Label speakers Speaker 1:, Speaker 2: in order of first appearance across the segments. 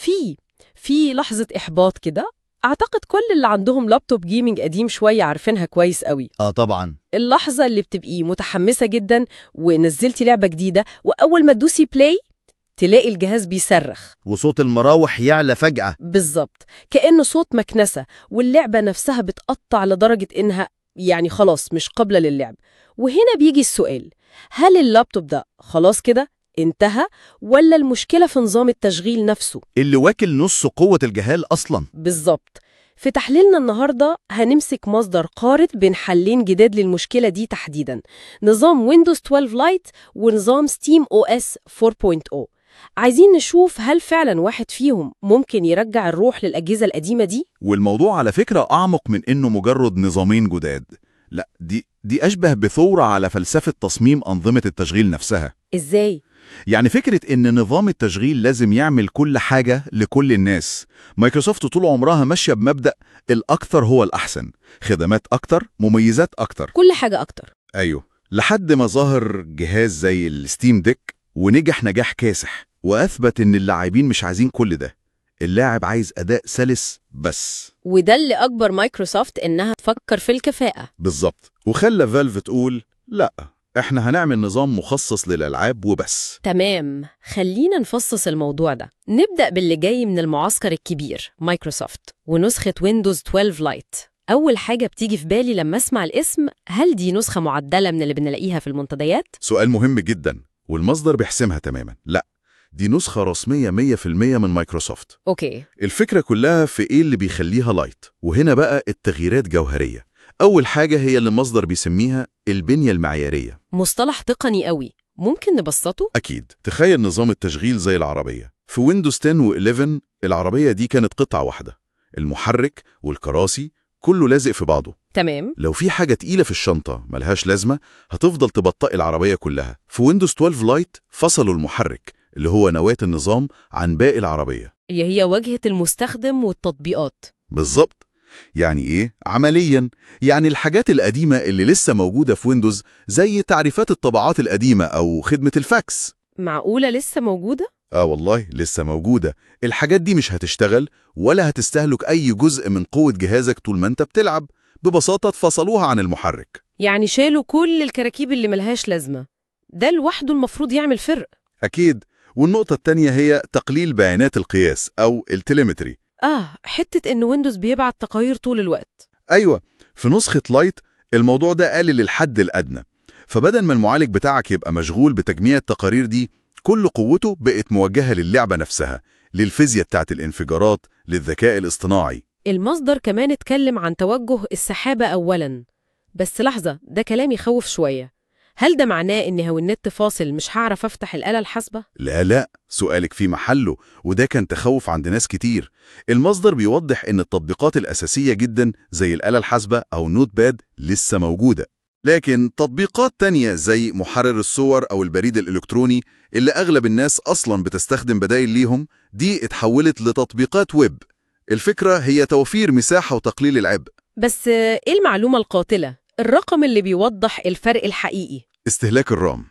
Speaker 1: في في لحظة إحباط كده أعتقد كل اللي عندهم لابتوب جيمنج قديم شوية عارفينها كويس قوي
Speaker 2: اه طبعا
Speaker 1: اللحظة اللي بتبقي متحمسة جدا ونزلتي لعبة جديدة وأول ما تدوسي بلاي تلاقي الجهاز بيصرخ
Speaker 2: وصوت المراوح يعلى فجأة
Speaker 1: بالظبط كأنه صوت مكنسة واللعبة نفسها بتقطع لدرجة إنها يعني خلاص مش قابلة للعب وهنا بيجي السؤال هل اللابتوب ده خلاص كده انتهى ولا المشكلة في نظام التشغيل نفسه
Speaker 2: اللي واكل نص قوة الجهاز أصلا
Speaker 1: بالظبط في تحليلنا النهاردة هنمسك مصدر قارئ بين حلين جداد للمشكلة دي تحديداً نظام ويندوز 12 لايت ونظام ستيم او اس 4.0 عايزين نشوف هل فعلا واحد فيهم ممكن يرجع الروح للأجهزة القديمة دي؟
Speaker 3: والموضوع على فكرة أعمق من إنه مجرد نظامين جداد لا دي دي أشبه بثورة على فلسفة تصميم أنظمة التشغيل نفسها
Speaker 1: إزاي؟
Speaker 3: يعني فكرة إن نظام التشغيل لازم يعمل كل حاجة لكل الناس مايكروسوفت طول عمرها ماشية بمبدأ الأكثر هو الأحسن خدمات أكتر مميزات أكتر
Speaker 1: كل حاجة أكتر
Speaker 3: أيوه لحد ما ظهر جهاز زي الستيم ديك ونجح نجاح كاسح وأثبت إن اللاعبين مش عايزين كل ده اللاعب عايز أداء سلس بس
Speaker 1: وده اللي أكبر مايكروسوفت إنها تفكر في الكفاءة
Speaker 3: بالظبط وخلى فالف تقول لا احنا هنعمل نظام مخصص للألعاب وبس
Speaker 1: تمام خلينا نفصص الموضوع ده نبدأ باللي جاي من المعسكر الكبير مايكروسوفت ونسخة ويندوز 12 لايت أول حاجة بتيجي في بالي لما أسمع الاسم هل دي نسخة معدلة من اللي بنلاقيها في المنتديات؟
Speaker 3: سؤال مهم جدا والمصدر بيحسمها تماما لا دي نسخة رسمية 100% من مايكروسوفت
Speaker 1: أوكي
Speaker 3: الفكرة كلها في إيه اللي بيخليها لايت وهنا بقى التغييرات جوهرية أول حاجة هي اللي المصدر بيسميها البنية المعيارية
Speaker 1: مصطلح تقني قوي ممكن نبسطه؟
Speaker 3: أكيد تخيل نظام التشغيل زي العربية في ويندوز 10 و11 العربية دي كانت قطعة واحدة المحرك والكراسي كله لازق في بعضه
Speaker 1: تمام
Speaker 3: لو في حاجة تقيلة في الشنطة ملهاش لازمة هتفضل تبطئ العربية كلها في ويندوز 12 لايت فصلوا المحرك اللي هو نواة النظام عن باقي العربية
Speaker 1: هي هي واجهة المستخدم والتطبيقات
Speaker 3: بالظبط يعني إيه؟ عملياً يعني الحاجات القديمة اللي لسه موجودة في ويندوز زي تعريفات الطبعات القديمة أو خدمة الفاكس
Speaker 1: معقولة لسه موجودة؟
Speaker 3: آه والله لسه موجودة الحاجات دي مش هتشتغل ولا هتستهلك أي جزء من قوة جهازك طول ما أنت بتلعب ببساطة اتفصلوها عن المحرك
Speaker 1: يعني شالوا كل الكراكيب اللي ملهاش لازمة ده لوحده المفروض يعمل فرق
Speaker 3: أكيد والنقطة التانية هي تقليل بيانات القياس أو التليمتري
Speaker 1: آه حتة إن ويندوز بيبعت تقارير طول الوقت
Speaker 3: أيوة في نسخة لايت الموضوع ده قلل الحد الأدنى فبدل ما المعالج بتاعك يبقى مشغول بتجميع التقارير دي كل قوته بقت موجهة للعبة نفسها للفيزياء بتاعت الانفجارات للذكاء الاصطناعي
Speaker 1: المصدر كمان اتكلم عن توجه السحابة أولاً بس لحظة ده كلام يخوف شوية هل ده معناه إن هو النت فاصل مش هعرف أفتح الآلة الحاسبة؟
Speaker 3: لا لا سؤالك في محله وده كان تخوف عند ناس كتير المصدر بيوضح ان التطبيقات الأساسية جدا زي الآلة الحاسبة أو نوت باد لسه موجودة لكن تطبيقات تانية زي محرر الصور أو البريد الإلكتروني اللي أغلب الناس أصلا بتستخدم بدايل ليهم دي اتحولت لتطبيقات ويب الفكرة هي توفير مساحة وتقليل العبء
Speaker 1: بس آه، إيه المعلومة القاتلة؟ الرقم اللي بيوضح الفرق الحقيقي
Speaker 3: استهلاك الرام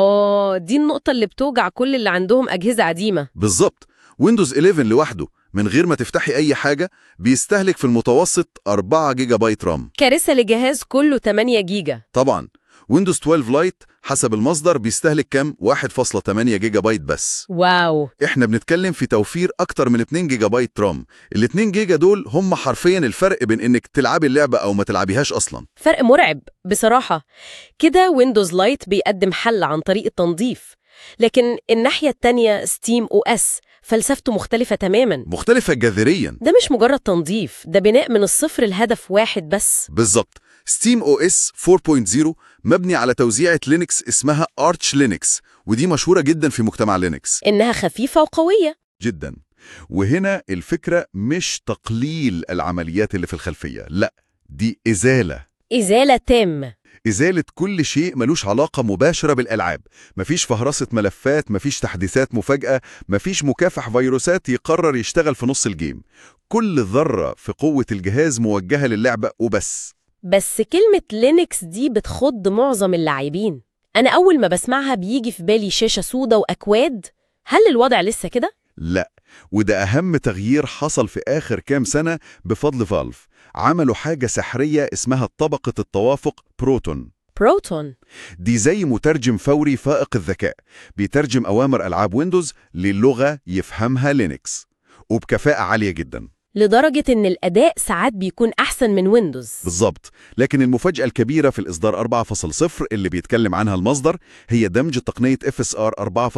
Speaker 1: آه دي النقطة اللي بتوجع كل اللي عندهم أجهزة قديمة
Speaker 3: بالظبط ويندوز 11 لوحده من غير ما تفتحي أي حاجة بيستهلك في المتوسط 4 جيجا بايت رام
Speaker 1: كارثة لجهاز كله 8 جيجا
Speaker 3: طبعا ويندوز 12 لايت حسب المصدر بيستهلك كام 1.8 جيجا بايت بس
Speaker 1: واو
Speaker 3: احنا بنتكلم في توفير اكتر من 2 جيجا بايت رام ال 2 جيجا دول هم حرفيا الفرق بين انك تلعبي اللعبة او ما تلعبيهاش اصلا
Speaker 1: فرق مرعب بصراحة كده ويندوز لايت بيقدم حل عن طريق التنظيف لكن الناحية التانية ستيم او اس فلسفته مختلفة تماما
Speaker 3: مختلفة جذريا
Speaker 1: ده مش مجرد تنظيف ده بناء من الصفر لهدف واحد بس
Speaker 3: بالظبط ستيم او اس 4.0 مبني على توزيعة لينكس اسمها ارتش لينكس ودي مشهورة جدا في مجتمع لينكس
Speaker 1: إنها خفيفة وقوية
Speaker 3: جدا وهنا الفكرة مش تقليل العمليات اللي في الخلفية لا دي إزالة
Speaker 1: إزالة تامة
Speaker 3: إزالة كل شيء ملوش علاقة مباشرة بالألعاب مفيش فهرسة ملفات مفيش تحديثات مفاجأة مفيش مكافح فيروسات يقرر يشتغل في نص الجيم كل ذرة في قوة الجهاز موجهة للعبة وبس
Speaker 1: بس كلمة لينكس دي بتخض معظم اللاعبين أنا أول ما بسمعها بيجي في بالي شاشة سودة وأكواد هل الوضع لسه كده؟
Speaker 3: لا وده أهم تغيير حصل في آخر كام سنة بفضل فالف عملوا حاجة سحرية اسمها طبقة التوافق بروتون
Speaker 1: بروتون
Speaker 3: دي زي مترجم فوري فائق الذكاء بيترجم أوامر ألعاب ويندوز للغة يفهمها لينكس وبكفاءة عالية جدا
Speaker 1: لدرجة إن الأداء ساعات بيكون أحسن من ويندوز
Speaker 3: بالظبط لكن المفاجأة الكبيرة في الإصدار 4.0 اللي بيتكلم عنها المصدر هي دمج تقنية FSR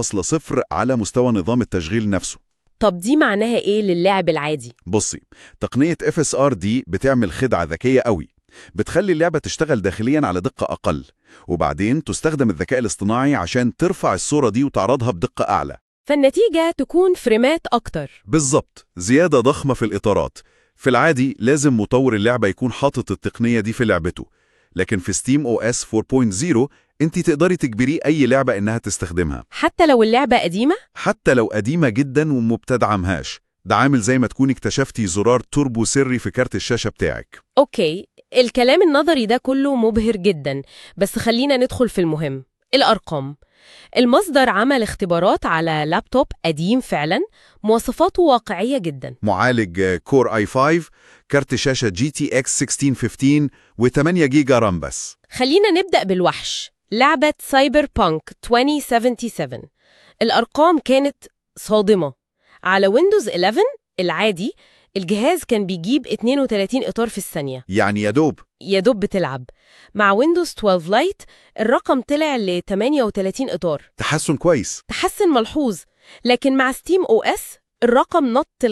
Speaker 3: 4.0 على مستوى نظام التشغيل نفسه
Speaker 1: طب دي معناها إيه للاعب العادي؟
Speaker 3: بصي تقنية FSR دي بتعمل خدعة ذكية قوي بتخلي اللعبة تشتغل داخليا على دقة أقل وبعدين تستخدم الذكاء الاصطناعي عشان ترفع الصورة دي وتعرضها بدقة أعلى
Speaker 1: فالنتيجة تكون فريمات أكتر
Speaker 3: بالظبط زيادة ضخمة في الإطارات في العادي لازم مطور اللعبة يكون حاطط التقنية دي في لعبته لكن في ستيم او اس 4.0 انت تقدري تجبري أي لعبة إنها تستخدمها
Speaker 1: حتى لو اللعبة قديمة؟
Speaker 3: حتى لو قديمة جدا ومبتدعمهاش ده عامل زي ما تكوني اكتشفتي زرار توربو سري في كارت الشاشة بتاعك
Speaker 1: أوكي الكلام النظري ده كله مبهر جدا بس خلينا ندخل في المهم الأرقام المصدر عمل اختبارات على لابتوب قديم فعلا مواصفاته واقعية جدا
Speaker 3: معالج كور اي 5 كارت شاشة جي تي اكس 1615 و8 جيجا رام بس
Speaker 1: خلينا نبدأ بالوحش لعبة سايبر بانك 2077 الأرقام كانت صادمة على ويندوز 11 العادي الجهاز كان بيجيب 32 إطار في الثانية
Speaker 3: يعني يا دوب
Speaker 1: يا دوب بتلعب مع ويندوز 12 لايت الرقم طلع ل 38 إطار
Speaker 3: تحسن كويس
Speaker 1: تحسن ملحوظ لكن مع ستيم او اس الرقم نط ل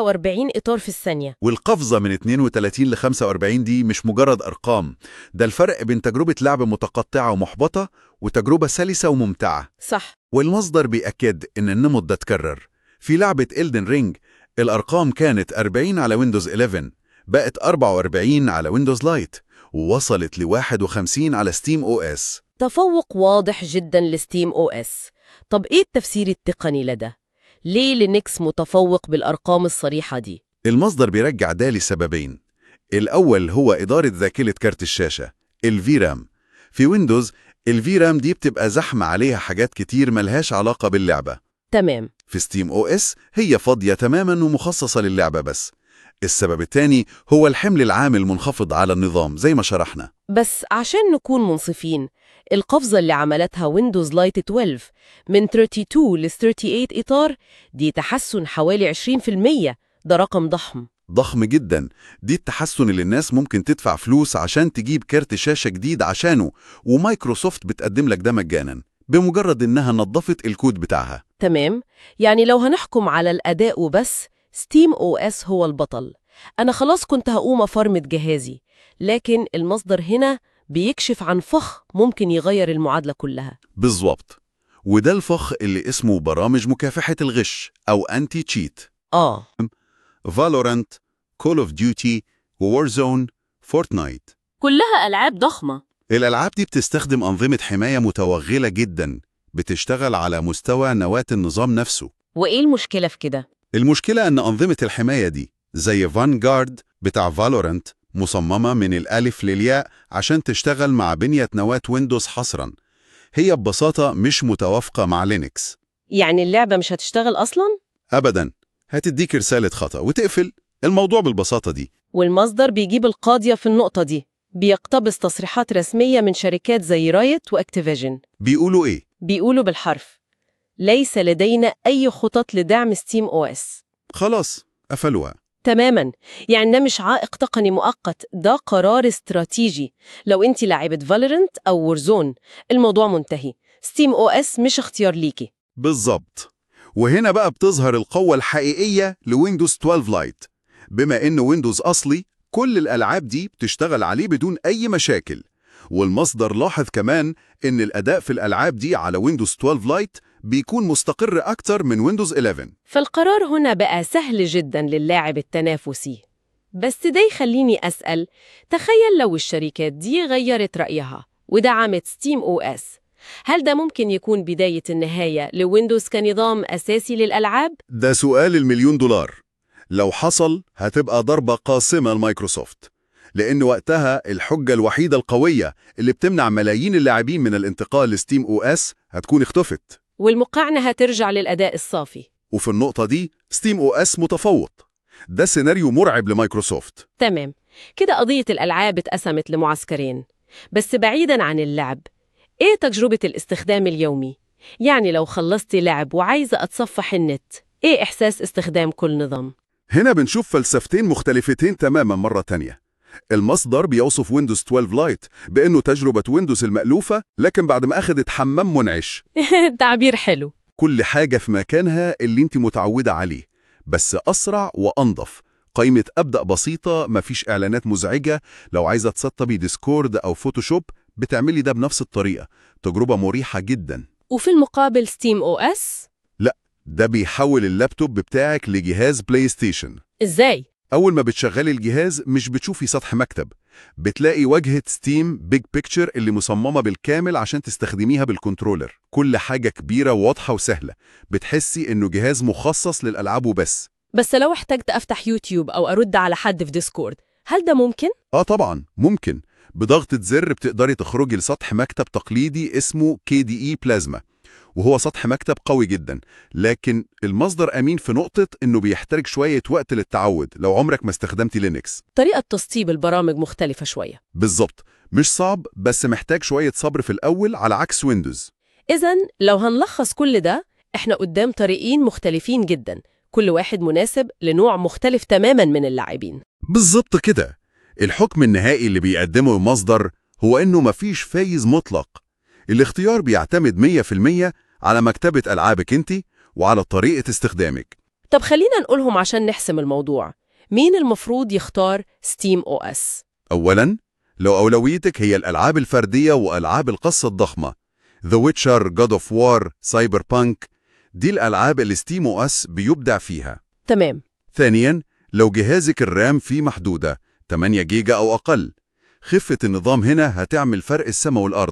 Speaker 1: 45 إطار في الثانية
Speaker 3: والقفزة من 32 ل 45 دي مش مجرد أرقام ده الفرق بين تجربة لعب متقطعة ومحبطة وتجربة سلسة وممتعة
Speaker 1: صح
Speaker 3: والمصدر بيأكد إن النمط ده اتكرر في لعبة إلدن رينج الأرقام كانت 40 على ويندوز 11 بقت 44 على ويندوز لايت ووصلت ل 51 على ستيم او اس
Speaker 1: تفوق واضح جدا لستيم او اس طب ايه التفسير التقني لده؟ ليه لينكس متفوق بالأرقام الصريحة دي؟
Speaker 3: المصدر بيرجع ده لسببين الأول هو إدارة ذاكرة كارت الشاشة الفيرام في ويندوز الفيرام دي بتبقى زحمة عليها حاجات كتير ملهاش علاقة باللعبة
Speaker 1: تمام
Speaker 3: في ستيم او اس هي فاضية تماما ومخصصة للعبة بس السبب الثاني هو الحمل العام المنخفض على النظام زي ما شرحنا
Speaker 1: بس عشان نكون منصفين القفزة اللي عملتها ويندوز لايت 12 من 32 ل 38 إطار دي تحسن حوالي 20% ده رقم ضخم
Speaker 3: ضخم جدا دي التحسن اللي الناس ممكن تدفع فلوس عشان تجيب كارت شاشة جديد عشانه ومايكروسوفت بتقدم لك ده مجانا بمجرد إنها نظفت الكود بتاعها
Speaker 1: تمام يعني لو هنحكم على الأداء وبس ستيم او اس هو البطل أنا خلاص كنت هقوم أفرمت جهازي لكن المصدر هنا بيكشف عن فخ ممكن يغير المعادلة كلها
Speaker 3: بالظبط وده الفخ اللي اسمه برامج مكافحة الغش أو أنتي تشيت
Speaker 1: آه
Speaker 3: فالورانت كول اوف ديوتي وورزون فورتنايت
Speaker 1: كلها ألعاب ضخمة
Speaker 3: الألعاب دي بتستخدم أنظمة حماية متوغلة جدا بتشتغل على مستوى نواة النظام نفسه
Speaker 1: وإيه المشكلة في كده؟
Speaker 3: المشكلة أن أنظمة الحماية دي زي فانجارد بتاع فالورانت مصممة من الألف للياء عشان تشتغل مع بنية نواة ويندوز حصرا هي ببساطة مش متوافقة مع لينكس
Speaker 1: يعني اللعبة مش هتشتغل أصلاً؟
Speaker 3: أبدا هتديك رسالة خطأ وتقفل الموضوع بالبساطة دي
Speaker 1: والمصدر بيجيب القاضية في النقطة دي بيقتبس تصريحات رسمية من شركات زي رايت وأكتيفيجن
Speaker 3: بيقولوا إيه؟
Speaker 1: بيقولوا بالحرف ليس لدينا أي خطط لدعم ستيم او اس
Speaker 3: خلاص قفلوها
Speaker 1: تماما يعني ده مش عائق تقني مؤقت ده قرار استراتيجي لو انت لاعبة فالورنت أو وورزون الموضوع منتهي ستيم او اس مش اختيار ليكي
Speaker 3: بالظبط وهنا بقى بتظهر القوة الحقيقية لويندوز 12 لايت بما إن ويندوز أصلي كل الألعاب دي بتشتغل عليه بدون أي مشاكل والمصدر لاحظ كمان إن الأداء في الألعاب دي على ويندوز 12 لايت بيكون مستقر أكتر من ويندوز 11
Speaker 1: فالقرار هنا بقى سهل جدا للاعب التنافسي بس ده يخليني أسأل تخيل لو الشركات دي غيرت رأيها ودعمت ستيم او اس هل ده ممكن يكون بداية النهاية لويندوز كنظام أساسي للألعاب؟
Speaker 3: ده سؤال المليون دولار لو حصل هتبقى ضربة قاسمة لمايكروسوفت لأن وقتها الحجة الوحيدة القوية اللي بتمنع ملايين اللاعبين من الانتقال لستيم او اس هتكون اختفت
Speaker 1: والمقارنة هترجع للأداء الصافي
Speaker 3: وفي النقطة دي ستيم او اس متفوق ده سيناريو مرعب لمايكروسوفت
Speaker 1: تمام كده قضية الألعاب اتقسمت لمعسكرين بس بعيداً عن اللعب إيه تجربة الاستخدام اليومي؟ يعني لو خلصت لعب وعايزة أتصفح النت إيه إحساس استخدام كل نظام؟
Speaker 3: هنا بنشوف فلسفتين مختلفتين تماما مرة تانية المصدر بيوصف ويندوز 12 لايت بأنه تجربة ويندوز المألوفة لكن بعد ما أخدت حمام منعش
Speaker 1: تعبير حلو
Speaker 3: كل حاجة في مكانها اللي انت متعودة عليه بس أسرع وأنظف قائمة أبدأ بسيطة مفيش إعلانات مزعجة لو عايزة تسطبي ديسكورد أو فوتوشوب بتعملي ده بنفس الطريقة تجربة مريحة جدا
Speaker 1: وفي المقابل ستيم أو أس
Speaker 3: ده بيحول اللابتوب بتاعك لجهاز بلاي ستيشن
Speaker 1: إزاي؟
Speaker 3: أول ما بتشغلي الجهاز مش بتشوفي سطح مكتب بتلاقي واجهة ستيم بيج بيكتشر اللي مصممة بالكامل عشان تستخدميها بالكنترولر كل حاجة كبيرة وواضحة وسهلة بتحسي إنه جهاز مخصص للألعاب وبس
Speaker 1: بس لو احتجت أفتح يوتيوب أو أرد على حد في ديسكورد هل ده ممكن؟
Speaker 3: آه طبعا ممكن بضغطة زر بتقدري تخرجي لسطح مكتب تقليدي اسمه KDE بلازما وهو سطح مكتب قوي جدا لكن المصدر أمين في نقطة إنه بيحتاج شوية وقت للتعود لو عمرك ما استخدمتي لينكس
Speaker 1: طريقة تسطيب البرامج مختلفة شوية
Speaker 3: بالظبط مش صعب بس محتاج شوية صبر في الأول على عكس ويندوز
Speaker 1: إذا لو هنلخص كل ده إحنا قدام طريقين مختلفين جدا كل واحد مناسب لنوع مختلف تماما من اللاعبين
Speaker 3: بالظبط كده الحكم النهائي اللي بيقدمه المصدر هو إنه مفيش فايز مطلق الاختيار بيعتمد 100% على مكتبة ألعابك انت وعلى طريقة استخدامك
Speaker 1: طب خلينا نقولهم عشان نحسم الموضوع مين المفروض يختار ستيم او اس
Speaker 3: أولاً لو أولويتك هي الألعاب الفردية وألعاب القصة الضخمة The Witcher, God of War, Cyberpunk دي الألعاب اللي ستيم او اس بيبدع فيها
Speaker 1: تمام
Speaker 3: ثانياً لو جهازك الرام فيه محدودة 8 جيجا أو أقل خفة النظام هنا هتعمل فرق السما والأرض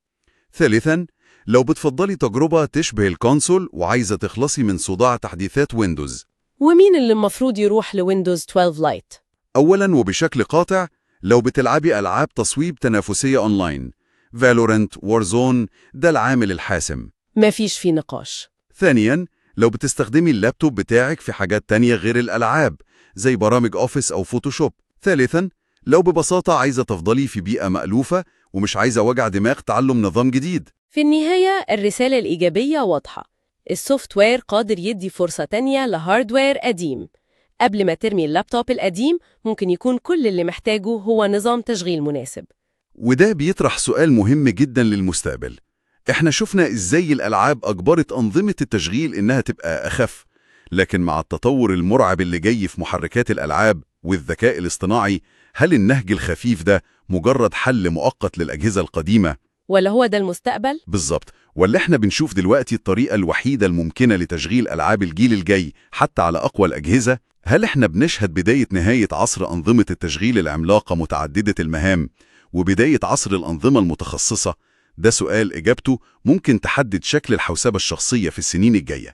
Speaker 3: ثالثاً لو بتفضلي تجربة تشبه الكونسول وعايزة تخلصي من صداع تحديثات ويندوز
Speaker 1: ومين اللي المفروض يروح لويندوز 12 لايت
Speaker 3: أولاً وبشكل قاطع لو بتلعبي ألعاب تصويب تنافسية أونلاين فالورنت وارزون ده العامل الحاسم
Speaker 1: مفيش فيه نقاش
Speaker 3: ثانياً لو بتستخدمي اللابتوب بتاعك في حاجات تانية غير الألعاب زي برامج أوفيس أو فوتوشوب ثالثاً لو ببساطة عايزة تفضلي في بيئة مألوفة ومش عايزة وجع دماغ تعلم نظام جديد
Speaker 1: في النهاية الرسالة الإيجابية واضحة السوفت وير قادر يدي فرصة تانية لهاردوير قديم قبل ما ترمي اللابتوب القديم ممكن يكون كل اللي محتاجه هو نظام تشغيل مناسب
Speaker 3: وده بيطرح سؤال مهم جدا للمستقبل احنا شفنا ازاي الألعاب أجبرت أنظمة التشغيل إنها تبقى أخف لكن مع التطور المرعب اللي جاي في محركات الألعاب والذكاء الاصطناعي هل النهج الخفيف ده مجرد حل مؤقت للأجهزة القديمة؟
Speaker 1: ولا هو ده المستقبل؟
Speaker 3: بالظبط ولا احنا بنشوف دلوقتي الطريقة الوحيدة الممكنة لتشغيل ألعاب الجيل الجاي حتى على أقوى الأجهزة؟ هل احنا بنشهد بداية نهاية عصر أنظمة التشغيل العملاقة متعددة المهام وبداية عصر الأنظمة المتخصصة؟ ده سؤال إجابته ممكن تحدد شكل الحوسبة الشخصية في السنين الجاية